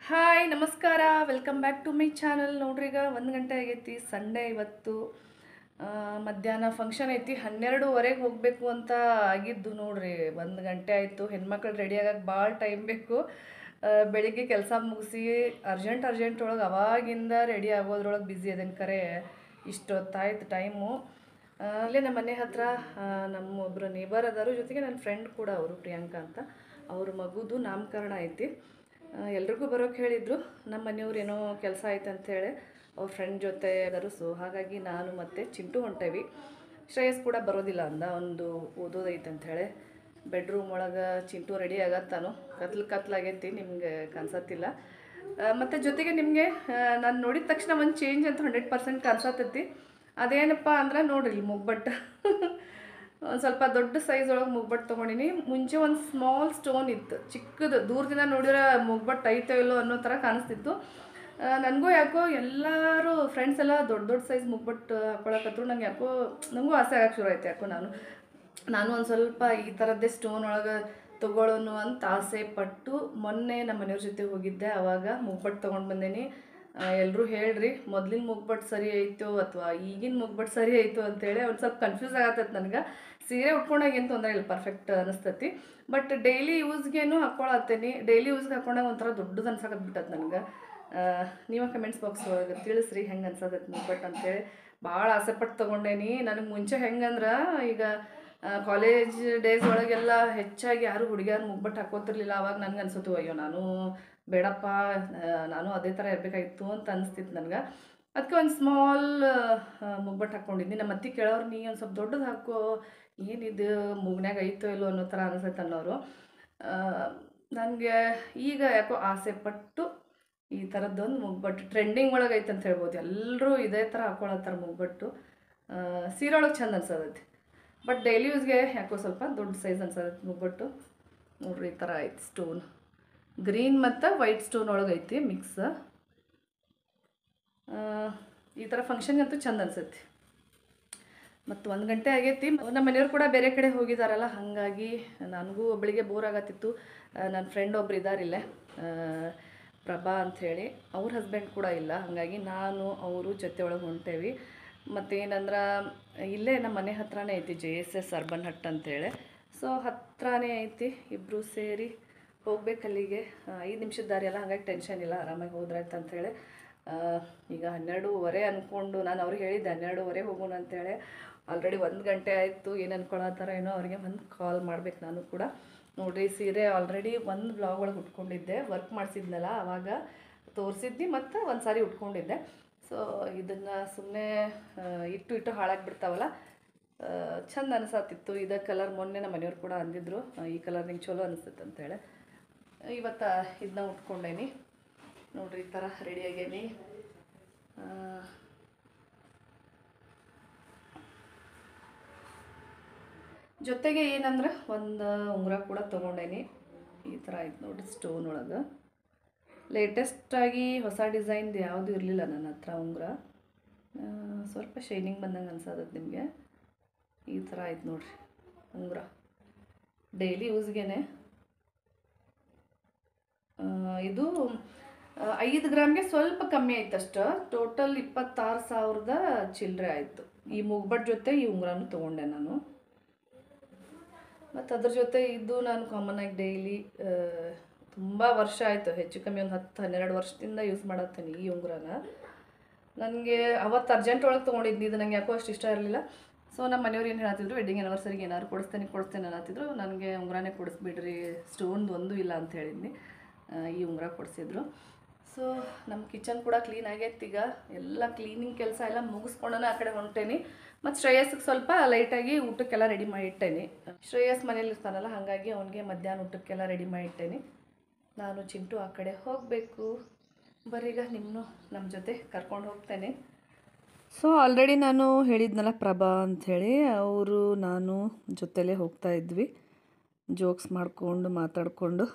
Hi ನಮಸ್ಕಾರ welcome back to my channel ನೋಡ್ರಿ ಈಗ ಒಂದು ಗಂಟೆ ಆಗೈತಿ ಸಂಡೇ ಇವತ್ತು ಆ, ಮಧ್ಯಾಹ್ನ ಫಂಕ್ಷನ್ ಐತಿ ಹನ್ನೆರಡೂವರೆಗೆ ಹೋಗಬೇಕು ಅಂತ ಆಗಿದ್ದು ನೋಡ್ರಿ ಒಂದು ಗಂಟೆ ಆಯಿತು ಹೆಣ್ಮಕ್ಳು ರೆಡಿ ಆಗಕ್ಕೆ ಭಾಳ ಟೈಮ್ ಬೇಕು ಆ, ಬೆಳಿಗ್ಗೆ ಕೆಲಸ ಮುಗಿಸಿ ಅರ್ಜೆಂಟ್ ಅರ್ಜೆಂಟ್ ಒಳಗೆ ಅವಾಗಿಂದ ರೆಡಿ ಆಗೋದ್ರೊಳಗೆ ಬ್ಯುಸಿ ಅದೇನು ಕರೆ ಇಷ್ಟೊತ್ತಾಯ್ತು ಟೈಮು ಆ, ಅಲ್ಲೇ ನಮ್ಮ ಮನೆ ಹತ್ರ ಆ, ನಮ್ಮ ಒಬ್ಬರು ನೇಬರ್ ಅದಾರು ಜೊತೆಗೆ ನನ್ನ ಫ್ರೆಂಡ್ ಕೂಡ ಅವರು ಪ್ರಿಯಾಂಕಾ ಅಂತ ಅವ್ರ ಮಗುದು ನಾಮಕರಣ ಐತಿ ಆ, ಎಲ್ರಿಗೂ ಬರೋಕ್ಕೆ ಹೇಳಿದರು ನಮ್ಮ ಮನೆಯವ್ರು ಏನೋ ಕೆಲಸ ಐತೆ ಅಂತೇಳಿ ಅವ್ರ ಫ್ರೆಂಡ್ ಜೊತೆ ಅದರು ಸೊ ಹಾಗಾಗಿ ನಾನು ಮತ್ತು ಚಿಂಟು ಹೊಂಟೇವಿ ಶ್ರೇಯಸ್ ಕೂಡ ಬರೋದಿಲ್ಲ ಅಂದ ಒಂದು ಓದೋದೈತೆ ಅಂಥೇಳಿ ಬೆಡ್ರೂಮ್ ಒಳಗೆ ಚಿಂಟು ರೆಡಿ ಆಗತ್ತಾನು ಕತ್ಲು ಕತ್ಲಾಗೈತಿ ನಿಮ್ಗೆ ಕಾಣಿಸತ್ತಿಲ್ಲ ಮತ್ತು ಜೊತೆಗೆ ನಿಮಗೆ ನಾನು ನೋಡಿದ ತಕ್ಷಣ ಒಂದು ಚೇಂಜ್ ಅಂತ ಹಂಡ್ರೆಡ್ ಪರ್ಸೆಂಟ್ ಕಾಣಿಸತ್ತೈತಿ ಅದೇನಪ್ಪ ಅಂದ್ರೆ ನೋಡ್ರಿ ಇಲ್ಲಿ ಮುಗ್ಬಟ್ಟು ಒಂದು ಸ್ವಲ್ಪ ದೊಡ್ಡ ಸೈಜ್ ಒಳಗೆ ಮುಗ್ಬಟ್ಟು ತೊಗೊಂಡಿನಿ ಮುಂಚೆ ಒಂದು ಸ್ಮಾಲ್ ಸ್ಟೋನ್ ಇತ್ತು ಚಿಕ್ಕದು ದೂರದಿಂದ ನೋಡಿದ್ರೆ ಮುಗ್ಬಟ್ಟು ಐತೋ ಇಲ್ಲೋ ಅನ್ನೋ ಥರ ಕಾಣಿಸ್ತಿತ್ತು ನನಗೂ ಯಾಕೋ ಎಲ್ಲರೂ ಫ್ರೆಂಡ್ಸ್ ಎಲ್ಲ ದೊಡ್ಡ ದೊಡ್ಡ ಸೈಜ್ ಮುಗ್ಬಟ್ಟು ಹಾಕೊಳಕತ್ರು ನಂಗೆ ಯಾಕೋ ನನಗೂ ಆಸೆ ಆಗಕ್ಕೆ ಶುರು ಆಯ್ತು ಯಾಕೋ ನಾನು ನಾನು ಒಂದು ಸ್ವಲ್ಪ ಈ ಥರದ್ದೇ ಸ್ಟೋನ್ ಒಳಗೆ ತೊಗೊಳ್ಳೋನು ಅಂತ ಆಸೆ ಪಟ್ಟು ಮೊನ್ನೆ ನಮ್ಮ ಮನೆಯವ್ರ ಜೊತೆ ಹೋಗಿದ್ದೆ ಆವಾಗ ಮುಗ್ಬಟ್ಟು ತೊಗೊಂಡು ಬಂದೇನಿ ಎಲ್ಲರೂ ಹೇಳ್ರಿ ಮೊದ್ಲಿನ ಮುಗ್ಬಟ್ಟು ಸರಿ ಐತೋ ಅಥವಾ ಈಗಿನ ಮುಗ್ಬಟ್ಟು ಸರಿ ಐತೋ ಅಂತೇಳಿ ಒಂದು ಸ್ವಲ್ಪ ಕನ್ಫ್ಯೂಸ್ ಆಗತ್ತೈತೆ ನನಗೆ ಸೀರೆ ಉಟ್ಕೊಂಡಾಗ ಏನು ತೊಂದರೆ ಇಲ್ಲ ಪರ್ಫೆಕ್ಟ್ ಅನಿಸ್ತತಿ ಬಟ್ ಡೈಲಿ ಯೂಸ್ಗೇನು ಹಾಕ್ಕೊಳತ್ತೇನಿ ಡೈಲಿ ಯೂಸ್ಗೆ ಹಾಕೊಂಡಾಗ ಒಂಥರ ದೊಡ್ಡದು ಅನ್ಸಕತ್ ಬಿಟ್ಟತ್ ನನಗೆ ನೀವು ಕಮೆಂಟ್ಸ್ ಬಾಕ್ಸ್ ಒಳಗೆ ತಿಳಿಸ್ರಿ ಹೆಂಗೆ ಅನ್ಸತೈತೆ ಮುಗ್ಬಟ್ಟು ಅಂತೇಳಿ ಭಾಳ ಆಸೆ ಪಟ್ಟು ತೊಗೊಂಡೇನಿ ನನಗೆ ಮುಂಚೆ ಹೆಂಗಂದ್ರೆ ಈಗ ಕಾಲೇಜ್ ಡೇಸ್ ಒಳಗೆಲ್ಲ ಹೆಚ್ಚಾಗಿ ಯಾರು ಹುಡುಗಿಯಾರು ಮುಗ್ಬಟ್ಟು ಹಾಕೋತಿರ್ಲಿಲ್ಲ ಅವಾಗ ನನಗೆ ಅನ್ಸತ್ತು ಅಯ್ಯೋ ನಾನು ಬೇಡಪ್ಪ ಆ, ನಾನು ಅದೇ ಥರ ಇರಬೇಕಾಗಿತ್ತು ಅಂತ ಅನಿಸ್ತಿತ್ತು ನನಗೆ ಅದಕ್ಕೆ ಒಂದು ಸ್ಮಾಲ್ ಮುಗ್ಬಟ್ಟು ಹಾಕ್ಕೊಂಡಿದ್ನಿ ನಮ್ಮ ಅತ್ತಿ ಕೇಳೋರು ನೀ ಒಂದು ಸ್ವಲ್ಪ ದೊಡ್ಡದು ಹಾಕೋ ಏನಿದು ಮೂಗ್ನ್ಯಾಗ ಐತೋ ಇಲ್ಲೋ ಅನ್ನೋ ಥರ ಅನಿಸೈತೆ ಅನ್ನೋರು ನನಗೆ ಈಗ ಯಾಕೋ ಆಸೆ ಪಟ್ಟು ಈ ಥರದ್ದೊಂದು ಮುಗ್ಬಟ್ಟು ಟ್ರೆಂಡಿಂಗ್ ಒಳಗೆ ಐತೆ ಅಂತ ಹೇಳ್ಬೋದು ಎಲ್ಲರೂ ಇದೇ ಥರ ಹಾಕೊಳತ್ತಾರ ಮುಗ್ಬಟ್ಟು ಆ, ಸೀರೆ ಒಳಗೆ ಚಂದ ಅನ್ಸತೈತಿ ಬಟ್ ಡೈಲಿ ಯೂಸ್ಗೆ ಯಾಕೋ ಸ್ವಲ್ಪ ದೊಡ್ಡ ಸೈಜ್ ಅನ್ಸತ್ತೆ ಮುಗ್ಬಟ್ಟು ನೋಡ್ರಿ ಈ ಥರ ಐತಿ ಸ್ಟೋನ್ ಗ್ರೀನ್ ಮತ್ತು ವೈಟ್ ಸ್ಟೋನ್ ಒಳಗೆ ಐತಿ ಮಿಕ್ಸ್ ಈ ಥರ ಫಂಕ್ಷನ್ಗಂತೂ ಚಂದ ಅನ್ಸತ್ತೆ ಮತ್ತು ಒಂದು ಗಂಟೆ ಆಗೈತಿ ನಮ್ಮ ಮನೆಯವ್ರು ಕೂಡ ಬೇರೆ ಕಡೆ ಹೋಗಿದಾರಲ್ಲ ಹಾಗಾಗಿ ನನಗೂ ಒಬ್ಬಳಿಗೆ ಬೋರ್ ಆಗತ್ತಿತ್ತು ನನ್ನ ಫ್ರೆಂಡ್ ಒಬ್ರು ಇದ್ದಾರಿಲ್ಲೇ ಆ, ಪ್ರಭಾ ಅಂಥೇಳಿ ಅವ್ರ ಹಸ್ಬೆಂಡ್ ಕೂಡ ಇಲ್ಲ ಹಾಗಾಗಿ ನಾನು ಅವರು ಜೊತೆ ಒಳಗೆ ಹೊಂಟೇವಿ ಮತ್ತೇನಂದ್ರೆ ಇಲ್ಲೇ ನಮ್ಮ ಮನೆ ಹತ್ರನೇ ಐತಿ J S S urban hut ಅಂತೇಳಿ ಸೊ ಹತ್ರನೇ ಐತಿ ಇಬ್ಬರು ಸೇರಿ ಹೋಗ್ಬೇಕು ಅಲ್ಲಿಗೆ ಐದು ನಿಮಿಷದ ದಾರಿ ಅಲ್ಲ ಹಾಗಾಗಿ ಟೆನ್ಷನ್ ಇಲ್ಲ ಆರಾಮಾಗಿ ಹೋದ್ರಾಯ್ತು ಅಂಥೇಳಿ ಆ, ಈಗ ಹನ್ನೆರಡೂವರೆ ಅಂದ್ಕೊಂಡು ನಾನು ಅವ್ರಿಗೆ ಹೇಳಿದ್ದೆ ಹನ್ನೆರಡೂವರೆ ಹೋಗೋಣ ಅಂತೇಳಿ ಆಲ್ರೆಡಿ ಒಂದು ಗಂಟೆ ಆಯಿತು ಏನು ಅನ್ಕೊಳತ್ತಾರ ಏನೋ ಅವ್ರಿಗೆ ಒಂದು ಕಾಲ್ ಮಾಡ್ಬೇಕು ನಾನು ಕೂಡ ನೋಡ್ರಿ ಸೀರೆ ಆಲ್ರೆಡಿ ಒಂದು ಬ್ಲಾಗ್ ಒಳಗೆ ಉಟ್ಕೊಂಡಿದ್ದೆ ವರ್ಕ್ ಮಾಡಿಸಿದ್ನಲ್ಲ ಆವಾಗ ತೋರಿಸಿದ್ನಿ ಮತ್ತು ಒಂದು ಸಾರಿ ಉಟ್ಕೊಂಡಿದ್ದೆ ಸೊ ಇದನ್ನು ಸುಮ್ಮನೆ ಇಟ್ಟು ಇಟ್ಟು ಹಾಳಾಗ್ಬಿಡ್ತಾವಲ್ಲ ಆ, ಚಂದ ಅನಿಸತ್ತಿತ್ತು ಇದೇ ಕಲರ್ ಮೊನ್ನೆ ನಮ್ಮ ಮನೆಯವ್ರು ಕೂಡ ಅಂದಿದ್ರು ಆ, ಈ ಕಲರ್ ನಿಂಗೆ ಚಲೋ ಅನಿಸುತ್ತೆ ಅಂತೇಳಿ ಇವತ್ತು ಇದನ್ನ ಉಟ್ಕೊಂಡೇನಿ ನೋಡ್ರಿ ಈ ಥರ ರೆಡಿ ಆಗೇನಿ ಆ, ಜೊತೆಗೆ ಏನಂದ್ರೆ ಒಂದು ಉಂಗುರ ಕೂಡ ತೊಗೊಂಡೇನಿ ಈ ಥರ ಆಯ್ತು ನೋಡ್ರಿ ಸ್ಟೋನ್ ಒಳಗೆ ಲೇಟೆಸ್ಟಾಗಿ ಹೊಸ ಡಿಸೈನ್ದು ಯಾವುದು ಇರಲಿಲ್ಲ ನನ್ನ ಹತ್ರ ಉಂಗುರ ಆ, ಸ್ವಲ್ಪ ಶೈನಿಂಗ್ ಬಂದಂಗೆ ಅನ್ಸತ್ತೆ ನಿಮಗೆ ಈ ಥರ ಆಯ್ತು ನೋಡ್ರಿ ಉಂಗುರ ಡೈಲಿ ಯೂಸ್ಗೆನೆ ಆ, ಇದು ಆ, ಐದು ಗ್ರಾಮ್ಗೆ ಸ್ವಲ್ಪ ಕಮ್ಮಿ ಆಯ್ತು ಅಷ್ಟು ಟೋಟಲ್ ಇಪ್ಪತ್ತಾರು ಸಾವಿರದ ಚಿಲ್ಲರೆ ಆಯಿತು ಈ ಮುಗ್ಬಟ್ ಜೊತೆ ಈ ಉಂಗುರನೂ ತೊಗೊಂಡೆ ನಾನು ಮತ್ತು ಅದ್ರ ಜೊತೆ ಇದು ನಾನು ಕಾಮನ್ ಆಗಿ ಡೈಲಿ ತುಂಬ ವರ್ಷ ಆಯಿತು ಹೆಚ್ಚು ಕಮ್ಮಿ ಒಂದು ಹತ್ತು ಹನ್ನೆರಡು ವರ್ಷದಿಂದ ಯೂಸ್ ಮಾಡತ್ತೀನಿ ಈ ಉಂಗುರನ ನನಗೆ ಅವತ್ತು ಅರ್ಜೆಂಟ್ ಒಳಗೆ ತೊಗೊಂಡಿದ್ನಿ ಇದು ನನಗೆ ಯಾಕೋ ಅಷ್ಟು ಇಷ್ಟ ಇರಲಿಲ್ಲ ಸೊ ನಮ್ಮ ಮನೆಯವ್ರು ಏನು ಹೇಳತ್ತಿದ್ರು ವೆಡ್ಡಿಂಗ್ ಆ್ಯನಿವರ್ಸರಿಗೆ ಏನಾದ್ರು ಕೊಡಿಸ್ತೇನೆ ಕೊಡಿಸ್ತೇನೆ ಅನ್ನತ್ತಿದ್ರು ನನಗೆ ಉಂಗುರನೇ ಕೊಡಿಸ್ಬಿಡ್ರಿ ಸ್ಟೋನ್ದು ಒಂದು ಇಲ್ಲ ಅಂತ ಹೇಳಿದ್ನಿ ಆ, ಈ ಉಂಗುರ ಕೊಡಿಸಿದ್ರು ಸೊ ನಮ್ಮ ಕಿಚನ್ ಕೂಡ ಕ್ಲೀನ್ ಆಗೈತೆ ಈಗ ಎಲ್ಲ ಕ್ಲೀನಿಂಗ್ ಕೆಲಸ ಎಲ್ಲ ಮುಗಿಸ್ಕೊಂಡನ ಆ ಕಡೆ ಹೊಂಟೇನಿ ಮತ್ತು ಶ್ರೇಯಸ್ಗೆ ಸ್ವಲ್ಪ ಲೈಟಾಗಿ ಊಟಕ್ಕೆಲ್ಲ ರೆಡಿ ಮಾಡಿ ಇಟ್ಟೇನಿ ಶ್ರೇಯಸ್ ಮನೇಲಿ ಇರ್ತಾನಲ್ಲ ಹಾಗಾಗಿ ಅವನಿಗೆ ಮಧ್ಯಾಹ್ನ ಊಟಕ್ಕೆಲ್ಲ ರೆಡಿ ಮಾಡಿ ಇಟ್ಟೇನಿ ನಾನು ಚಿಂಟು ಆ ಕಡೆ ಹೋಗಬೇಕು ಬರೀಗ ನಿಮ್ಮನ್ನು ನಮ್ಮ ಜೊತೆ ಕರ್ಕೊಂಡು ಹೋಗ್ತೇನೆ ಸೊ ಆಲ್ರೆಡಿ ನಾನು ಹೇಳಿದ್ನಲ್ಲ ಪ್ರಭಾ ಅಂಥೇಳಿ ಅವರು ನಾನು ಜೊತೆಲೇ ಹೋಗ್ತಾ ಇದ್ವಿ ಜೋಕ್ಸ್ ಮಾಡಿಕೊಂಡು ಮಾತಾಡಿಕೊಂಡು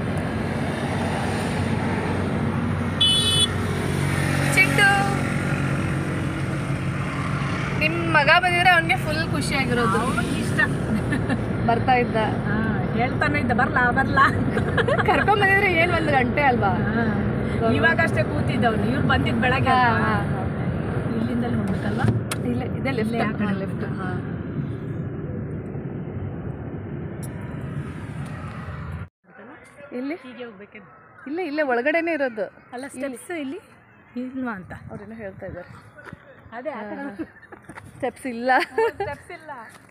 ಚಿಂಟು ನಿಮ್ಮ ಮಗ ಬಂದಿದ್ರೆ ಅವನಿಗೆ ಫುಲ್ ಖುಷಿಯಾಗಿರೋದು ಇಷ್ಟ ಬರ್ತಾ ಇದ್ದ ಹೇಳ್ತಾನೆ ಇದ್ದ ಬರ್ಲಾ ಬರ್ಲಾ ಕರ್ಕೊಂಡ್ ಬಂದಿದ್ರೆ ಏನ್ ಒಂದು ಗಂಟೆ ಅಲ್ವಾ ಹಾ. ಇವಾಗಷ್ಟೇ ಕೂತಿದ್ದವ್ರು ಇವ್ರು ಬಂದಿದ್ದು ಬೆಳಗ್ಗೆ ಹಾ, ಅಲ್ವಾ? ಹಾ, ಹಾ. ಇಲ್ಲಿಂದಲೇ ಹೋಗ್ಬೇಕಲ್ವಾ ಇಲ್ಲ ಇದೆ ಇಲ್ಲೇ ಆ ಲೆಫ್ಟ್ ಕಡೆ ಲೆಫ್ಟ್ ಹಾ. ಇಲ್ಲಿ ಹೀಗೆ ಹೋಗ್ಬೇಕೇನು ಇಲ್ಲ ಇಲ್ಲೇ ಒಳಗಡೆನೇ ಇರೋದು ಅಲ್ಲ ಸ್ಟೆಪ್ಸ್ ಇಲ್ಲಿ ಇಲ್ವಾ ಅಂತ ಅವ್ರೇನೋ ಹೇಳ್ತಾ ಇದ್ದಾರೆ ಅದೇ ಸ್ಟೆಪ್ಸ್ ಇಲ್ಲ ಸ್ಟೆಪ್ಸ್ ಇಲ್ಲ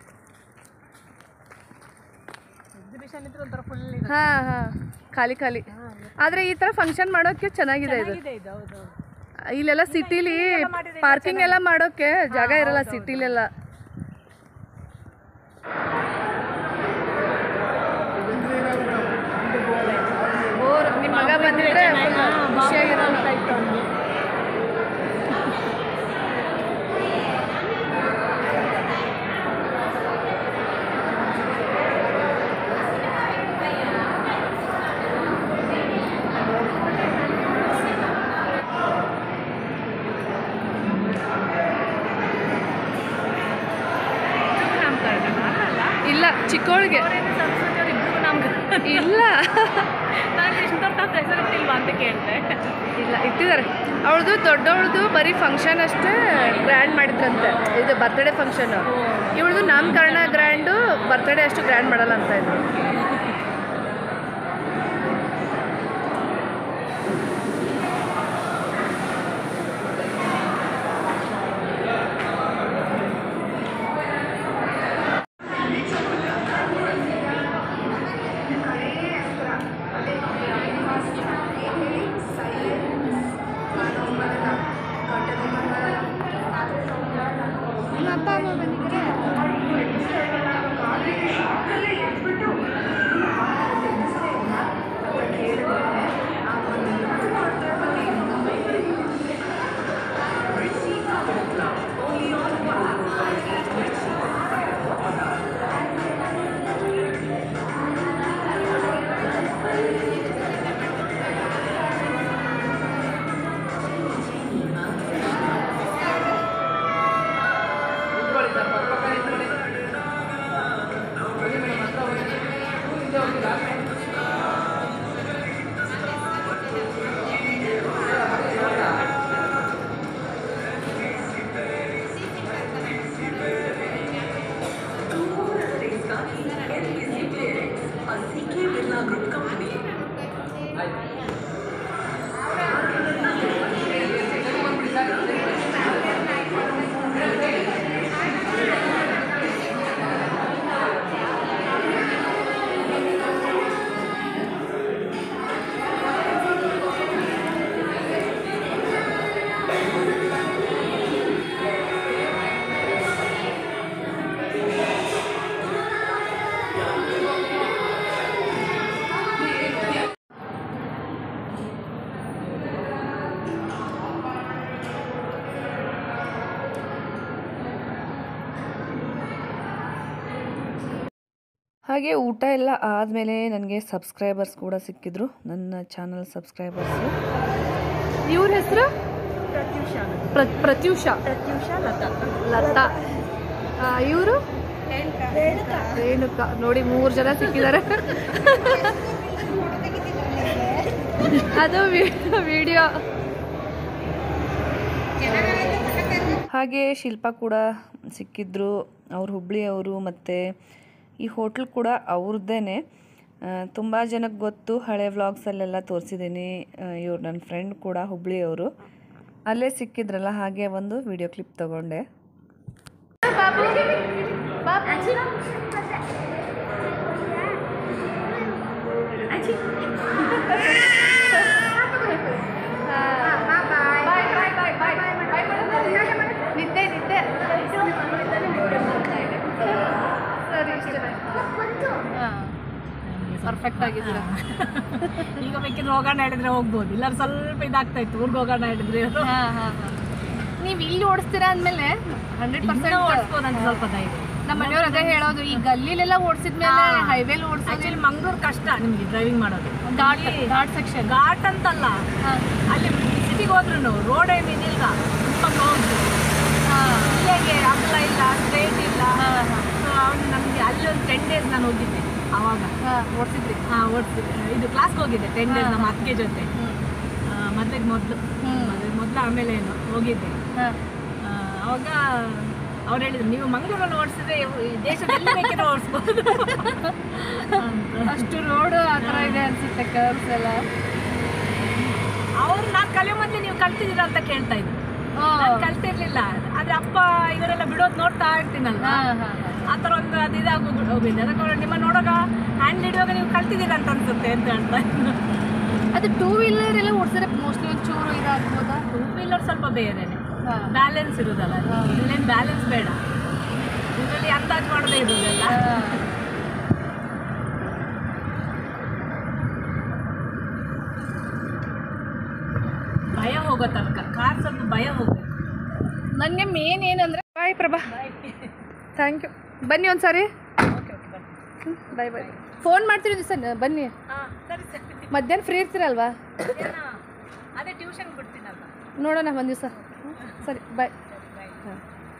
ಎಕ್ಸಿಬಿಷನ್ ಇದ್ರೆ ಒಂಥರ ಫುಲ್ ಹಾ ಹಾ ಖಾಲಿ ಖಾಲಿ ಆದ್ರೆ ಈ ತರ ಫಂಕ್ಷನ್ ಮಾಡೋಕೆ ಚೆನ್ನಾಗಿದೆ ಇದು ಇದೆ ಇದು ಹೌದು ಇಲ್ಲೆಲ್ಲ ಸಿಟಿಲಿ ಪಾರ್ಕಿಂಗ್ ಎಲ್ಲ ಮಾಡೋಕೆ ಜಾಗ ಇರಲ್ಲ ಸಿಟಿಲೆಲ್ಲ ಬೋರ್ ನಿಮ್ಮ ಮಗ ಬಂದಿದ್ರೆ full ಖುಷಿಯಾಗಿರಲ್ಲ ಇಲ್ಲ ಚಿಕ್ಕವಳಿಗೆ ಇಲ್ಲ ನಾನು ಇಷ್ಟೊತ್ತ ಹೆಸರಿಟ್ಟಿಲ್ವಾ ಅಂತ ಕೇಳಿದೆ ಇಲ್ಲ ಇಟ್ಟಿದ್ದಾರೆ ಅವಳದು ದೊಡ್ಡವಳದು ಬರೀ ಫಂಕ್ಷನ್ ಅಷ್ಟೇ ಗ್ರ್ಯಾಂಡ್ ಮಾಡಿದ್ರಂತೆ ಇದು ಬರ್ತ್ಡೇ ಫಂಕ್ಷನ್ ಇವಳದು ನಾಮಕರಣ ಗ್ರ್ಯಾಂಡು ಬರ್ತ್ಡೇ ಅಷ್ಟು ಗ್ರ್ಯಾಂಡ್ ಮಾಡಲ್ಲ ಅಂತ ಇದ್ರು ಹಾಗೆ ಊಟ ಎಲ್ಲ ಆದಮೇಲೆ ನನಗೆ ಸಬ್ಸ್ಕ್ರೈಬರ್ಸ್ ಕೂಡ ಸಿಕ್ಕಿದ್ರು ನನ್ನ ಚಾನಲ್ ಸಬ್ಸ್ಕ್ರೈಬರ್ಸು ಇವ್ರ ಹೆಸರು ಪ್ರತ್ಯೂಷ ಪ್ರತ್ಯೂಷ ಪ್ರತ್ಯೂಷ ಲತಾ ಲತಾ ಇವರು ರೇಣುಕಾ ನೋಡಿ ಮೂರು ಜನ ಸಿಕ್ಕಿದ್ದಾರೆ ಅದು ವಿಡಿಯೋ ಹಾಗೆ ಶಿಲ್ಪ ಕೂಡ ಸಿಕ್ಕಿದ್ರು ಅವ್ರು ಹುಬ್ಳಿಯವರು ಮತ್ತು ಈ ಹೋಟ್ಲ್ ಕೂಡ ಅವ್ರದ್ದೇನೆ ತುಂಬ ಜನಕ್ಕೆ ಗೊತ್ತು ಹಳೆ ವ್ಲಾಗ್ಸಲ್ಲೆಲ್ಲ ತೋರಿಸಿದ್ದೀನಿ ಇವ್ರು ನನ್ನ ಫ್ರೆಂಡ್ ಕೂಡ ಹುಬ್ಳಿಯವರು ಅಲ್ಲೇ ಸಿಕ್ಕಿದ್ರಲ್ಲ ಹಾಗೆ ಒಂದು ವಿಡಿಯೋ ಕ್ಲಿಪ್ ತಗೊಂಡೆ ಬಾಬು ಬಾಬು ನಿದ್ದೆ ನಿದ್ದೆ ಸರಿ ಇಷ್ಟ ಪರ್ಫೆಕ್ಟ್ ಆಗಿದ್ದೀರ ಈಗ ಬೇಕಿದ್ರೆ ಹೋಗೋಣ ಹೇಳಿದ್ರೆ ಹೋಗ್ಬೋದು ಇಲ್ಲ ಸ್ವಲ್ಪ ಇದಾಗ್ತಾ ಇತ್ತು ಊರ್ಗೆ ಹೋಗೋಣ ಹೇಳಿದ್ರೆ ನೀವು ಇಲ್ಲಿ ಓಡಿಸ್ತೀರಾ ಅಂದಮೇಲೆ ಹಂಡ್ರೆಡ್ ಪರ್ಸೆಂಟ್ ಓಡಿಸ್ಬೋದು ಅಂತ ಸ್ವಲ್ಪ ಧೈರ್ಯ ನಮ್ಮ ಮನೆಯವ್ರು ಅದೇ ಹೇಳೋದು ಈ ಗಲ್ಲಿಲೆಲ್ಲ ಓಡಿಸಿದ್ಮೇಲೆ ಹೈವೇಲಿ ಓಡಿಸೋದು ಆಕ್ಚುಲಿ ಮಂಗ್ಳೂರು ಕಷ್ಟ ನಿಮ್ಗೆ ಡ್ರೈವಿಂಗ್ ಮಾಡೋದು ಘಾಟ್ ಘಾಟ್ ಸೆಕ್ಷನ್ ಘಾಟ್ ಅಂತಲ್ಲ ಅಲ್ಲಿ ಸಿಟಿಗೆ ಹೋದ್ರು ರೋಡ್ ಏನಿಲ್ಲ ತುಂಬ ಕ್ಲೋಸ್ ಇಲ್ಲಿಗೆ ಅಗಲ ಇಲ್ಲ ಸ್ಟ್ರೇಟ್ ಇಲ್ಲ ಸೊ ಅವ್ನು ನಮಗೆ ಅಲ್ಲಿ ಒಂದು ಟೆನ್ ಡೇಸ್ ನಾನು ಹೋಗಿದ್ದೆ ಆವಾಗ ಓಡಿಸಿದ್ರಿ ಹಾಂ ಓಡಿಸಿದ್ದೆ ಇದು ಕ್ಲಾಸ್ಗೆ ಹೋಗಿದ್ದೆ ಟೆನ್ ಡೇಸ್ ನಮ್ಮ ಅತ್ತಿಗೆ ಜೊತೆ ಆ, ಮದ್ವೆಗೆ ಮೊದಲು ಹ್ಞೂ ಮದ್ವೆಗೆ ಮೊದಲು ಆಮೇಲೆ ಏನು ಹೋಗಿದ್ದೆ ಹಾಂ ಆ, ಅವಾಗ ಅವ್ರು ಹೇಳಿದ್ರು ನೀವು ಮಂಗಳೂರಲ್ಲಿ ಓಡಿಸಿದ್ರೆ ಈ ದೇಶದಲ್ಲಿ ಬೇಕಿದ್ರೆ ಓಡಿಸ್ಬೋದು ಅಂತ ಅಷ್ಟು ರೋಡು ಆ ಥರ ಇದೆ ಅನ್ಸುತ್ತೆ ಕರ್ಸ್ ಎಲ್ಲ ಅವ್ರು ನಾನು ಕಲಿಯೋ ಮೊದಲೇ ನೀವು ಕಲ್ತಿದ್ದೀರಾ ಅಂತ ಕೇಳ್ತಾ ಇದ್ರು ನಾನು ಕಲ್ತಿರ್ಲಿಲ್ಲ ಆದ್ರೆ ಅಪ್ಪ ಇವರೆಲ್ಲ ಬಿಡೋದು ನೋಡ್ತಾ ಇರ್ತೀನಲ್ವ ಹಾಂ ಹಾಂ ಆ ಥರ ಒಂದು ಅದು ಇದಾಗಿ ಹೋಗಿದೆ ಅದಕ್ಕೆ ಅವ್ರು ನಿಮ್ಮ ನೋಡುವಾಗ ಹ್ಯಾಂಡ್ ಹಿಡಿಯುವಾಗ ನೀವು ಕಲ್ತಿದ್ದೀರಾ ಅಂತ ಅನ್ಸುತ್ತೆ ಅಂತ ಹೇಳ್ತಾ ಇದ್ರು ಅದು ಟೂ ವೀಲರ್ ಎಲ್ಲ ಓಡಿಸಿದ್ರೆ ಮೋಸ್ಟ್ಲಿ ಒಂಚೂರು ಇದಾಗ್ಬೋದಾ ಟೂ ವೀಲರ್ ಸ್ವಲ್ಪ ಬೇರೆನೆ ಹಾಂ ಬ್ಯಾಲೆನ್ಸ್ ಇರೋದಲ್ಲ ಇಲ್ಲೇನು ಬ್ಯಾಲೆನ್ಸ್ ಬೇಡ ಇದರಲ್ಲಿ ಅಂದಾಜು ಮಾಡದೇ ಇರೋದಲ್ಲ ಭಯ ಹೋಗೋ ತನಕ ಕಾರ್ ಸ್ವಲ್ಪ ಭಯ ಹೋಗ್ಬೇಕು ನನಗೆ ಮೇನ್ ಏನಂದರೆ ಬಾಯ್ ಪ್ರಭಾ ಥ್ಯಾಂಕ್ ಯು ಬನ್ನಿ ಒಂದು ಸಾರಿ ಓಕೆ ಓಕೆ ಬನ್ನಿ ಬಾಯ್ ಬಾಯ್ ಫೋನ್ ಮಾಡ್ತೀರಿ ದಿವಸ ಬನ್ನಿ ಹಾಂ ಸರಿ ಸರಿ ಮಧ್ಯಾಹ್ನ ಫ್ರೀ ಇರ್ತೀರಲ್ವಾ ಏನೋ, ಅದೇ ಟ್ಯೂಷನ್ ಬಿಡ್ತೀನಲ್ಲ ನೋಡೋಣ ಒಂದು ದಿವಸ ಸರಿ ಬಾಯ್ ಬಾಯ್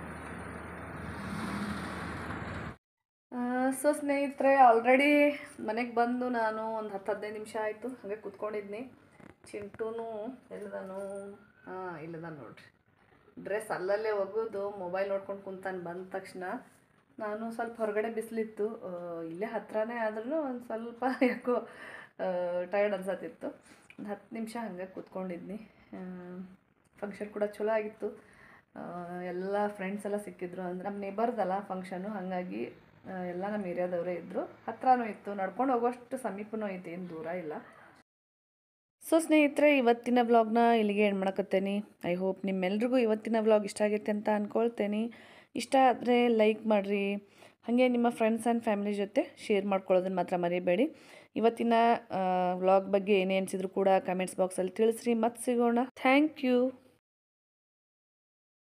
ಸೊ ಸ್ನೇಹಿತರೆ ಆಲ್ರೆಡಿ ಮನೆಗೆ ಬಂದು ನಾನು ಒಂದು ಹತ್ತು ಹದಿನೈದು ನಿಮಿಷ ಆಯಿತು ಹಾಗೆ ಕೂತ್ಕೊಂಡಿದ್ನಿ ಚಿಂಟೂನು ಎಲ್ಲಿದಾನು ಹಾಂ ಇಲ್ಲದ ನೋಡ್ರಿ ಡ್ರೆಸ್ ಅಲ್ಲಲ್ಲೇ ಒಗೆದು ಮೊಬೈಲ್ ನೋಡ್ಕೊಂಡು ಕುಂತಾನೆ ಬಂದ ತಕ್ಷಣ ನಾನು ಸ್ವಲ್ಪ ಹೊರಗಡೆ ಬಿಸಿಲಿತ್ತು ಇಲ್ಲೇ ಹತ್ರನೇ ಆದ್ರೂ ಒಂದು ಸ್ವಲ್ಪ ಯಾಕೋ ಟಯರ್ಡ್ ಅನ್ಸತ್ತಿತ್ತು ಒಂದು ಹತ್ತು ನಿಮಿಷ ಹಂಗೆ ಕೂತ್ಕೊಂಡಿದ್ನಿ ಫಂಕ್ಷನ್ ಕೂಡ ಚಲೋ ಆಗಿತ್ತು ಆ, ಎಲ್ಲ ಫ್ರೆಂಡ್ಸ್ ಎಲ್ಲ ಸಿಕ್ಕಿದ್ರು ಅಂದ್ರೆ ನಮ್ಮ ನೇಬರ್ದಲ್ಲ ಫಂಕ್ಷನು ಹಾಗಾಗಿ ಆ, ಎಲ್ಲ ನಮ್ಮ ಏರಿಯಾದವರೇ ಇದ್ದರು ಹತ್ರನೂ ಇತ್ತು ನಡ್ಕೊಂಡು ಹೋಗೋಷ್ಟು ಸಮೀಪನೂ ಐತಿ ಏನು ದೂರ ಇಲ್ಲ ಸೊ ಸ್ನೇಹಿತರೆ ಇವತ್ತಿನ ವ್ಲಾಗ್ನ ಇಲ್ಲಿಗೆ ಎಂಡ್ ಮಾಡಕತ್ತೇನೆ ಐ ಹೋಪ್ ನಿಮ್ಮೆಲ್ರಿಗೂ ಇವತ್ತಿನ ವ್ಲಾಗ್ ಇಷ್ಟ ಆಗೈತೆ ಅಂತ ಅಂದ್ಕೊಳ್ತೇನೆ ಇಷ್ಟ ಆದರೆ ಲೈಕ್ ಮಾಡಿರಿ ಹಾಗೆ ನಿಮ್ಮ ಫ್ರೆಂಡ್ಸ್ ಆ್ಯಂಡ್ ಫ್ಯಾಮಿಲಿ ಜೊತೆ ಶೇರ್ ಮಾಡ್ಕೊಳ್ಳೋದನ್ನ ಮಾತ್ರ ಮರಿಬೇಡಿ ಇವತ್ತಿನ ವ್ಲಾಗ್ ಬಗ್ಗೆ ಏನೇ ಅನಿಸಿದ್ರು ಕೂಡ ಕಮೆಂಟ್ಸ್ ಬಾಕ್ಸಲ್ಲಿ ತಿಳಿಸ್ರಿ ಮತ್ತೆ ಸಿಗೋಣ ಥ್ಯಾಂಕ್ ಯು